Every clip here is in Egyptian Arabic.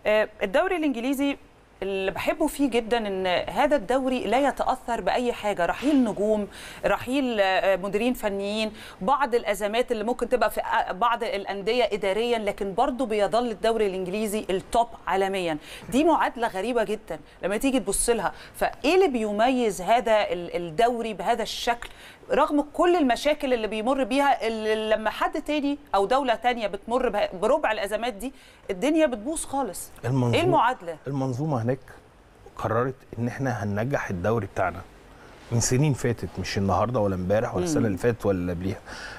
آه، الدوري الانجليزي اللي بحبه فيه جدا ان هذا الدوري لا يتاثر باي حاجه رحيل نجوم رحيل آه، مديرين فنيين بعض الازمات اللي ممكن تبقى في آه، بعض الانديه اداريا لكن برضه بيظل الدوري الانجليزي التوب عالميا دي معادله غريبه جدا لما تيجي تبص لها فايه اللي بيميز هذا ال- الدوري بهذا الشكل رغم كل المشاكل اللي بيمر بيها اللي لما حد تاني او دوله تانية بتمر به- بربع الازمات دي الدنيا بتبوظ خالص المنظومة ايه المعادله المنظومه هناك قررت ان احنا هننجح الدوري بتاعنا من سنين فاتت مش النهارده ولا امبارح ولا السنه اللي فاتت ولا اللي قبليها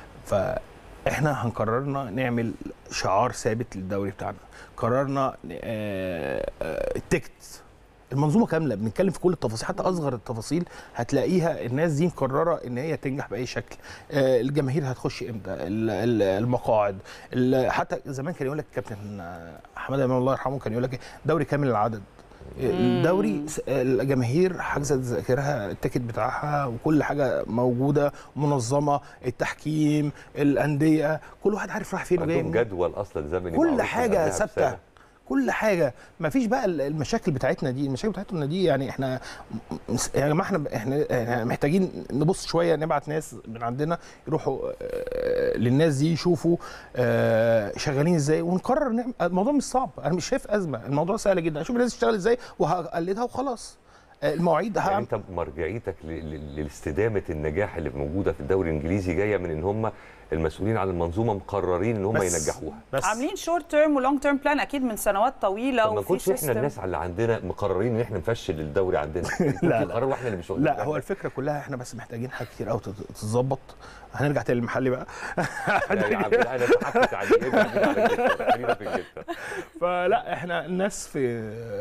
فاحنا هنقررنا نعمل شعار ثابت للدوري بتاعنا قررنا آه، آه، التيكت المنظومه كامله بنتكلم في كل التفاصيل حتى اصغر التفاصيل هتلاقيها الناس دي مقرره ان هي تنجح باي شكل آه، الجماهير هتخش امتى ال- ال- المقاعد ال- حتى زمان كان يقول لك كابتن آه، حماده امام الله يرحمه كان يقول لك إيه؟ دوري كامل العدد الدوري س- الجماهير حجزت ذاكرها التيكت بتاعها وكل حاجه موجوده منظمه التحكيم الانديه كل واحد عارف راح فين وجاي عندهم منين. جدول اصلا زمني كل معروف من حاجه قبلها ثابته بسنة. كل حاجه ما فيش بقى ال- المشاكل بتاعتنا دي المشاكل بتاعتنا دي يعني احنا م- يا جماعه احنا احنا إحنا محتاجين نبص شويه نبعت ناس من عندنا يروحوا آه، للناس دي يشوفوا آه، شغالين ازاي ونقرر نعمل الموضوع مش صعب انا مش شايف ازمه الموضوع سهل جدا اشوف الناس تشتغل ازاي وهقلدها وخلاص آه، المواعيد يعني هعمل انت مرجعيتك ل- ل- لاستدامه النجاح اللي موجوده في الدوري الانجليزي جايه من ان هم المسؤولين عن المنظومه مقررين ان هم بس- ينجحوها بس عاملين شورت تيرم ولونج تيرم بلان اكيد من سنوات طويله طب ما وفي نكونش احنا system. الناس اللي عندنا مقررين ان احنا نفشل الدوري عندنا يكون لا، في لا. قرار واحنا اللي مش واخدين لا بالنا. هو الفكره كلها احنا بس محتاجين حاجات كتير قوي تتظبط هنرجع تاني للمحلي بقى لا يا عم لا، انا سحبت عليه ابعد كده على إنجلترا، خلينا في انجلترا فلا احنا الناس في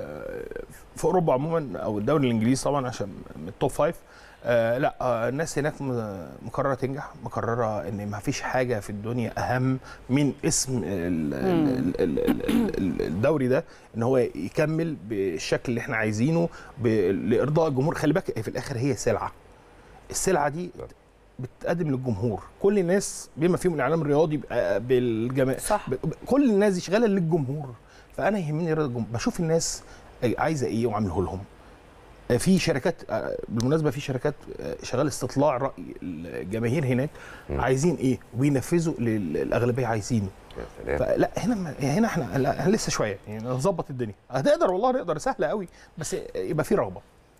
في اوروبا عموما او الدوري الانجليزي طبعا عشان من التوب فايف آه لا آه الناس هناك م- مقرره تنجح مقرره ان ما فيش حاجه في الدنيا اهم من اسم ال- ال- ال- ال- ال- الدوري ده ان هو يكمل بالشكل اللي احنا عايزينه ب- لارضاء الجمهور خلي بالك في الاخر هي سلعه السلعه دي نعم. بتقدم للجمهور كل الناس بما فيهم الاعلام الرياضي بقى بالجماعه صح. ب- كل الناس دي شغاله للجمهور فانا يهمني رضا الجمهور بشوف الناس عايزه ايه واعمله لهم في شركات بالمناسبه في شركات شغال استطلاع راي الجماهير هناك مم. عايزين ايه وبينفذوا للاغلبيه عايزينه يا سلام فلا هنا ما- هنا احنا لا احنا لسه شويه يعني نظبط الدنيا هتقدر والله نقدر سهله قوي بس يبقى في رغبه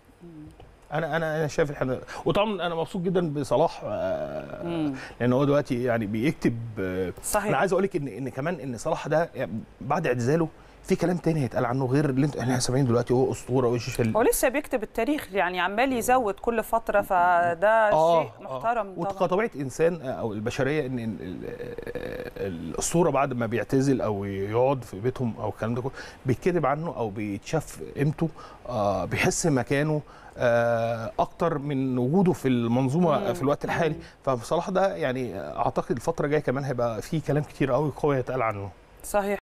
انا انا انا شايف احنا وطبعا انا مبسوط جدا بصلاح آه، مم. لان هو دلوقتي يعني بيكتب آه، صحيح. انا عايز اقول لك ان ان كمان ان صلاح ده يعني بعد اعتزاله في كلام تاني هيتقال عنه غير اللي انت احنا سامعين دلوقتي هو اسطوره وش هو لسه بيكتب التاريخ يعني عمال يزود كل فتره فده شيء محترم طبعا وكطبيعه انسان او البشريه ان إن ال- الاسطوره بعد ما بيعتزل او يقعد في بيتهم او الكلام ده كله بيتكتب عنه او بيتشاف قيمته آه، بيحس مكانه آه، اكتر من وجوده في المنظومه في الوقت الحالي فبصراحه ده يعني اعتقد الفتره الجايه كمان هيبقى في كلام كتير قوي قوي هيتقال عنه صحيح